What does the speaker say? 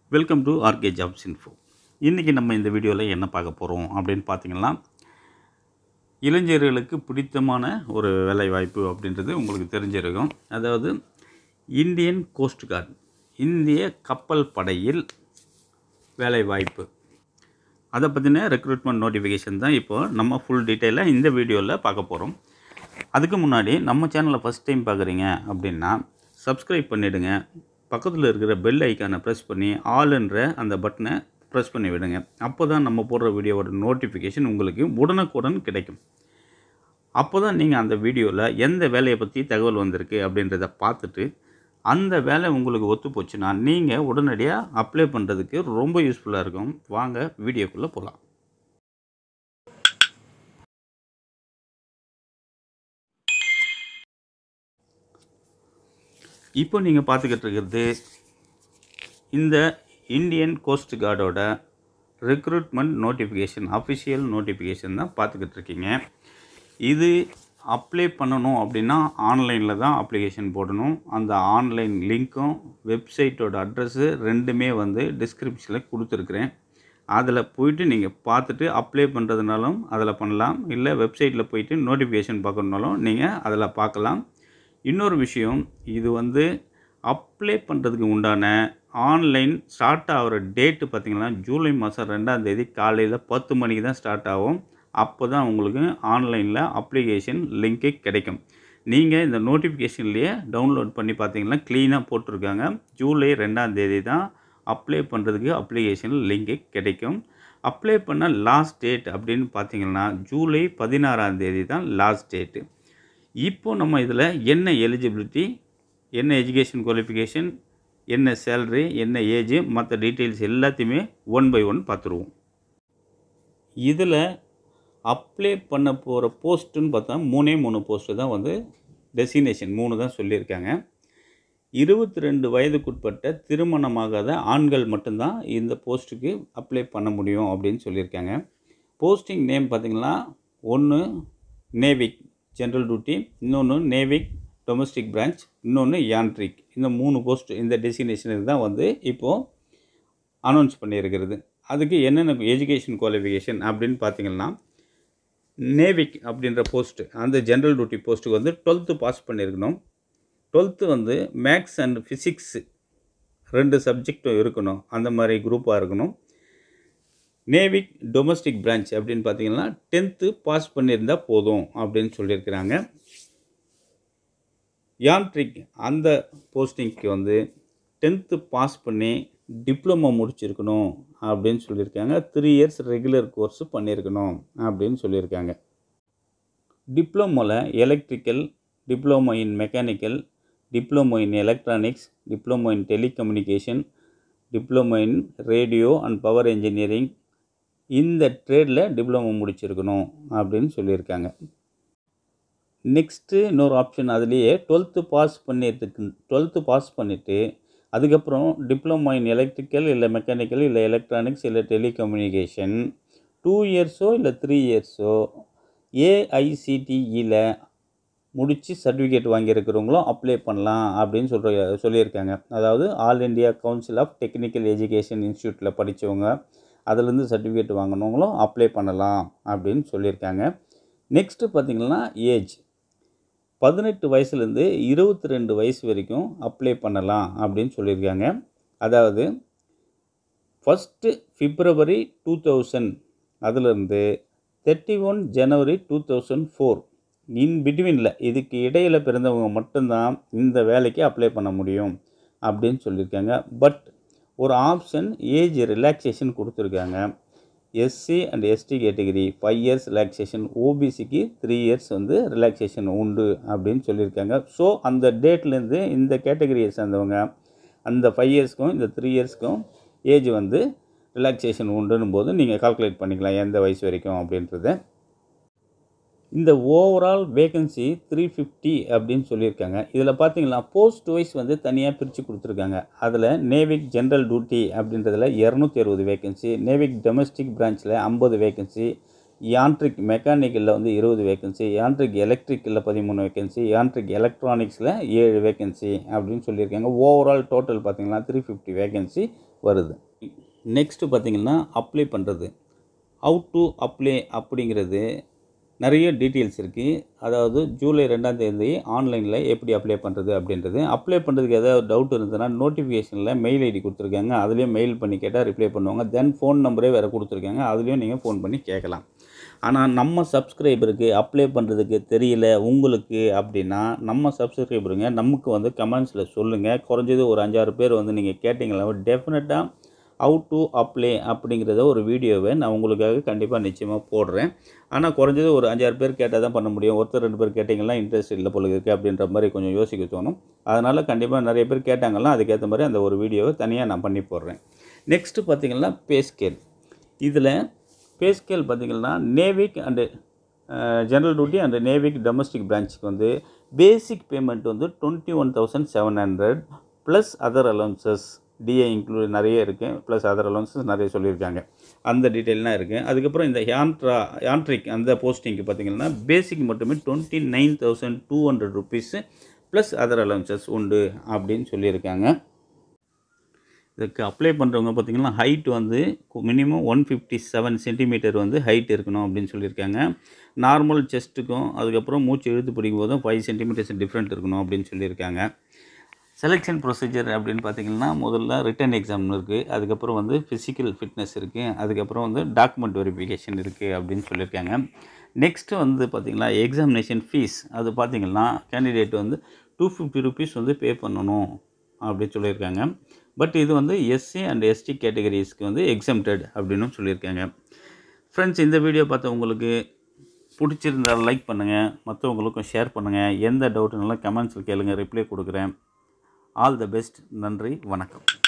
welcome to RK jobs info இன்றைக்கி நம்ம இந்த வீடியோவில் என்ன பார்க்க போகிறோம் அப்படின்னு பார்த்தீங்கன்னா இளைஞர்களுக்கு பிடித்தமான ஒரு வேலை வாய்ப்பு அப்படின்றது உங்களுக்கு தெரிஞ்சிருக்கும் அதாவது இந்தியன் கோஸ்ட் கார்டு இந்திய கப்பல் படையில் வேலை வாய்ப்பு அதை பற்றின ரெக்ரூட்மெண்ட் நோட்டிஃபிகேஷன் தான் இப்போ நம்ம ஃபுல் டீட்டெயிலாக இந்த வீடியோவில் பார்க்க போகிறோம் அதுக்கு முன்னாடி நம்ம சேனலை ஃபஸ்ட் டைம் பார்க்குறீங்க அப்படின்னா சப்ஸ்கிரைப் பண்ணிவிடுங்க பக்கத்தில் இருக்கிற பெல் ஐக்கானை ப்ரெஸ் பண்ணி ஆல்ன்ற அந்த பட்டனை ப்ரெஸ் பண்ணி விடுங்க அப்போ தான் நம்ம போடுற வீடியோவோட நோட்டிஃபிகேஷன் உங்களுக்கு உடனுக்குடன் கிடைக்கும் அப்போ தான் நீங்கள் அந்த வீடியோவில் எந்த வேலையை பற்றி தகவல் வந்திருக்கு அப்படின்றத பார்த்துட்டு அந்த வேலை உங்களுக்கு ஒத்து போச்சுன்னா நீங்கள் உடனடியாக அப்ளை பண்ணுறதுக்கு ரொம்ப யூஸ்ஃபுல்லாக இருக்கும் வாங்க வீடியோக்குள்ளே போகலாம் இப்போ நீங்கள் பார்த்துக்கிட்டு இருக்கிறது இந்த இந்தியன் கோஸ்ட் கார்டோட ரெக்ரூட்மெண்ட் நோட்டிஃபிகேஷன் அஃபிஷியல் நோட்டிஃபிகேஷன் தான் பார்த்துக்கிட்டு இருக்கீங்க இது அப்ளை பண்ணணும் அப்படின்னா ஆன்லைனில் தான் அப்ளிகேஷன் போடணும் அந்த ஆன்லைன் லிங்க்கும் வெப்சைட்டோட அட்ரஸ்ஸு ரெண்டுமே வந்து டிஸ்கிரிப்ஷனில் கொடுத்துருக்குறேன் அதில் போயிட்டு நீங்கள் பார்த்துட்டு அப்ளை பண்ணுறதுனாலும் அதில் பண்ணலாம் இல்லை வெப்சைட்டில் போயிட்டு நோட்டிஃபிகேஷன் பார்க்கணுனாலும் நீங்கள் அதில் பார்க்கலாம் இன்னொரு விஷயம் இது வந்து அப்ளை பண்ணுறதுக்கு உண்டான ஆன்லைன் ஸ்டார்ட் ஆகிற டேட்டு பார்த்திங்கன்னா ஜூலை மாதம் ரெண்டாம் தேதி காலையில் பத்து மணிக்கு தான் ஸ்டார்ட் ஆகும் அப்போ தான் உங்களுக்கு ஆன்லைனில் அப்ளிகேஷன் லிங்க்கு கிடைக்கும் நீங்கள் இந்த நோட்டிஃபிகேஷன்லேயே டவுன்லோட் பண்ணி பார்த்தீங்கன்னா க்ளீனாக போட்டிருக்காங்க ஜூலை ரெண்டாம் தேதி தான் அப்ளை பண்ணுறதுக்கு அப்ளிகேஷன் லிங்க்கு கிடைக்கும் அப்ளை பண்ண லாஸ்ட் டேட் அப்படின்னு பார்த்தீங்கன்னா ஜூலை பதினாறாம் தேதி தான் லாஸ்ட் டேட்டு இப்போ நம்ம இதில் என்ன எலிஜிபிலிட்டி என்ன எஜுகேஷன் குவாலிஃபிகேஷன் என்ன சேல்ரி என்ன ஏஜ் மற்ற டீட்டெயில்ஸ் எல்லாத்தையுமே ஒன் பை ஒன் பார்த்துருவோம் இதில் அப்ளை பண்ண போகிற போஸ்ட்டுன்னு பார்த்தா மூணே மூணு போஸ்ட்டு தான் வந்து டெசினேஷன் மூணு தான் சொல்லியிருக்காங்க இருபத்தி ரெண்டு வயதுக்குட்பட்ட திருமணமாகாத ஆண்கள் மட்டும்தான் இந்த போஸ்ட்டுக்கு அப்ளை பண்ண முடியும் அப்படின்னு சொல்லியிருக்காங்க போஸ்டிங் நேம் பார்த்திங்கன்னா ஒன்று நேவிக் ஜென்ரல் டியூட்டி இன்னொன்று நேவிக் டொமஸ்டிக் பிரான்ச் இன்னொன்று யான்ட்ரிக் இந்த மூணு போஸ்ட் இந்த டெசினேஷனுக்கு தான் வந்து இப்போது அனௌன்ஸ் பண்ணியிருக்கிறது அதுக்கு என்னென்ன எஜுகேஷன் குவாலிஃபிகேஷன் அப்படின்னு பார்த்தீங்கன்னா நேவிக் அப்படின்ற போஸ்ட்டு அந்த ஜென்ரல் டியூட்டி போஸ்ட்டுக்கு வந்து டுவெல்த்து பாஸ் பண்ணியிருக்கணும் டுவெல்த்து வந்து மேக்ஸ் அண்ட் ஃபிசிக்ஸு ரெண்டு சப்ஜெக்டும் இருக்கணும் அந்த மாதிரி குரூப்பாக இருக்கணும் நேவிக் டொமஸ்டிக் பிரான்ச் அப்படின்னு பார்த்தீங்கன்னா டென்த்து பாஸ் பண்ணியிருந்தால் போதும் அப்படின்னு சொல்லியிருக்கிறாங்க யான்ட்ரிக் அந்த போஸ்டிங்க்கு வந்து டென்த்து பாஸ் பண்ணி டிப்ளமோ முடிச்சிருக்கணும் அப்படின்னு சொல்லியிருக்காங்க த்ரீ இயர்ஸ் ரெகுலர் கோர்ஸு பண்ணியிருக்கணும் அப்படின்னு சொல்லியிருக்காங்க டிப்ளமோவில் electrical diploma in mechanical diploma in electronics diploma in telecommunication diploma in radio and power engineering இந்த ட்ரேடில் டிப்ளமோ முடிச்சிருக்கணும் அப்படின்னு சொல்லியிருக்காங்க நெக்ஸ்ட்டு இன்னொரு ஆப்ஷன் அதுலேயே டுவெல்த்து பாஸ் பண்ணிட்டுருக்கு டுவெல்த்து பாஸ் பண்ணிவிட்டு அதுக்கப்புறம் டிப்ளமோ இன் எலக்ட்ரிக்கல் இல்லை மெக்கானிக்கல் இல்லை எலக்ட்ரானிக்ஸ் இல்லை டெலிகம்யூனிகேஷன் டூ இயர்ஸோ இல்லை த்ரீ இயர்ஸோ ஏஐசிடிஇயில் முடித்து சர்டிஃபிகேட் வாங்கியிருக்கிறவங்களும் அப்ளை பண்ணலாம் அப்படின்னு சொல்கிற சொல்லியிருக்காங்க அதாவது all India council of technical education இன்ஸ்டியூட்டில் படித்தவங்க அதுலேருந்து சர்டிஃபிகேட் வாங்கினவங்களும் அப்ளை பண்ணலாம் அப்படின்னு சொல்லியிருக்காங்க நெக்ஸ்ட்டு பார்த்திங்கன்னா ஏஜ் பதினெட்டு வயசுலேருந்து இருபத்தி ரெண்டு வயசு வரைக்கும் அப்ளை பண்ணலாம் அப்படின்னு சொல்லியிருக்காங்க அதாவது ஃபஸ்ட்டு பிப்ரவரி டூ தௌசண்ட் அதுலேருந்து thirty one January two thousand four in பிட்வீனில் இதுக்கு இடையில் பிறந்தவங்க மட்டும்தான் இந்த வேலைக்கு அப்ளை பண்ண முடியும் அப்படின்னு சொல்லியிருக்காங்க பட் ஒரு ஆப்ஷன் ஏஜ் ரிலாக்ஸேஷன் கொடுத்துருக்காங்க SC and ST category five years relaxation ஓபிசிக்கு த்ரீ இயர்ஸ் வந்து ரிலாக்ஸேஷன் உண்டு அப்படின்னு சொல்லியிருக்காங்க ஸோ அந்த டேட்லேருந்து இந்த கேட்டகரியை சேர்ந்தவங்க அந்த ஃபைவ் இயர்ஸ்க்கும் இந்த த்ரீ இயர்ஸ்க்கும் ஏஜ் வந்து ரிலாக்ஸேஷன் உண்டுன்னும் போது நீங்கள் கால்குலேட் பண்ணிக்கலாம் எந்த வயசு வரைக்கும் அப்படின்றத இந்த ஓவரால் வேகன்சி த்ரீ ஃபிஃப்டி அப்படின்னு சொல்லியிருக்காங்க இதில் பார்த்தீங்கன்னா போஸ்ட் வைஸ் வந்து தனியாக பிரித்து கொடுத்துருக்காங்க அதில் நேவிக் ஜென்ரல் டியூட்டி அப்படின்றதுல இரநூத்தி அறுபது வேகன்சி நேவிக் டொமஸ்டிக் பிரான்ச்சில் ஐம்பது வேகன்சி யான்ட்ரிக் மெக்கானிக்கலில் வந்து இருபது வேகன்சி யான்ட்ரிக் எலக்ட்ரிக்கலில் பதிமூணு வேகன்சி யான்ட்ரிக் எலக்ட்ரானிக்ஸில் ஏழு வேகன்சி அப்படின்னு சொல்லியிருக்காங்க ஓவரால் டோட்டல் பார்த்தீங்கன்னா த்ரீ ஃபிஃப்டி வேகன்சி வருது நெக்ஸ்ட்டு பார்த்தீங்கன்னா அப்ளை பண்ணுறது ஹவு டு அப்ளை அப்படிங்கிறது நிறைய டீட்டெயில்ஸ் இருக்குது அதாவது ஜூலை ரெண்டாம் தேதி ஆன்லைனில் எப்படி அப்ளை பண்ணுறது அப்படின்றது அப்ளை பண்ணுறதுக்கு ஏதாவது டவுட் இருந்ததுன்னா நோட்டிஃபிகேஷனில் மெயில் ஐடி கொடுத்துருக்காங்க அதுலேயும் மெயில் பண்ணி கேட்டால் ரிப்ளை பண்ணுவாங்க தென் ஃபோன் நம்பரே வேறு கொடுத்துருக்காங்க அதுலேயும் நீங்கள் ஃபோன் பண்ணி கேட்கலாம் ஆனால் நம்ம சப்ஸ்கிரைபருக்கு அப்ளை பண்ணுறதுக்கு தெரியல உங்களுக்கு அப்படின்னா நம்ம சப்ஸ்கிரைபருங்க நமக்கு வந்து கமெண்ட்ஸில் சொல்லுங்கள் குறைஞ்சது ஒரு அஞ்சாறு பேர் வந்து நீங்கள் கேட்டிங்களா டெஃபினட்டாக ஹவு டு அப்ளை அப்படிங்கிறத ஒரு வீடியோவை நான் உங்களுக்காக கண்டிப்பாக நிச்சயமாக போடுறேன் ஆனால் குறைஞ்சது ஒரு அஞ்சாறு பேர் கேட்டால் தான் பண்ண முடியும் ஒருத்தர் ரெண்டு பேர் கேட்டிங்கன்னா இன்ட்ரெஸ்ட் இல்லை போல இருக்குது அப்படின்ற மாதிரி கொஞ்சம் யோசிக்க தோணும் அதனால் கண்டிப்பாக நிறைய பேர் கேட்டாங்கன்னா அதுக்கேற்ற மாதிரி அந்த ஒரு வீடியோவை தனியாக நான் பண்ணி போடுறேன் நெக்ஸ்ட்டு பார்த்திங்கன்னா பே ஸ்கேல் இதில் பே ஸ்கேல் பார்த்திங்கன்னா Navik and general duty and Navik domestic பிரான்ச்சுக்கு வந்து பேசிக் பேமெண்ட் வந்து twenty one thousand seven hundred plus other allowances DA include நிறைய இருக்குது ப்ளஸ் அதர் அலவன்சஸ் நிறைய சொல்லியிருக்காங்க அந்த டீட்டெயிலாம் இருக்குது அதுக்கப்புறம் இந்த யான்ட்ரா யான்ட்ரிக் அந்த போஸ்டிங்க்கு பார்த்திங்கன்னா பேசிக் மட்டுமே twenty nine thousand two hundred rupees plus other allowances உண்டு அப்படின்னு சொல்லியிருக்காங்க இதுக்கு அப்ளை பண்ணுறவங்க பார்த்திங்கன்னா ஹைட் வந்து minimum one fifty seven centimetre வந்து ஹைட் இருக்கணும் அப்படின்னு சொல்லியிருக்காங்க நார்மல் செஸ்ட்டுக்கும் அதுக்கப்புறம் மூச்சு இழுத்து பிடிக்கும் போதும் ஃபைவ் சென்டிமீட்டர்ஸ் டிஃப்ரெண்ட் இருக்கணும் அப்படின்னு சொல்லியிருக்காங்க செலெக்ஷன் ப்ரொசீஜர் அப்படின்னு பார்த்தீங்கன்னா முதல்ல ரிட்டன் எக்ஸாம் இருக்குது அதுக்கப்புறம் வந்து ஃபிசிக்கல் ஃபிட்னஸ் இருக்குது அதுக்கப்புறம் வந்து டாக்குமெண்ட் வெரிஃபிகேஷன் இருக்குது அப்படின்னு சொல்லியிருக்காங்க நெக்ஸ்ட்டு வந்து பார்த்திங்கன்னா எக்ஸாமினேஷன் ஃபீஸ் அது பார்த்திங்கன்னா கேண்டிடேட் வந்து டூ ஃபிஃப்டி ருபீஸ் வந்து பே பண்ணணும் அப்படின்னு சொல்லியிருக்காங்க பட் இது வந்து எஸ்சி அண்ட் எஸ்டி கேட்டகரிஸ்க்கு வந்து எக்ஸம்டட் அப்படின்னு சொல்லியிருக்காங்க ஃப்ரெண்ட்ஸ் இந்த வீடியோ பார்த்த உங்களுக்கு பிடிச்சிருந்தால் லைக் பண்ணுங்கள் மற்றவங்களுக்கும் ஷேர் பண்ணுங்கள் எந்த டவுட்டுனாலும் கமெண்ட்ஸில் கேளுங்க ரிப்ளை கொடுக்குறேன் ஆல் த பெஸ்ட் நன்றி வணக்கம்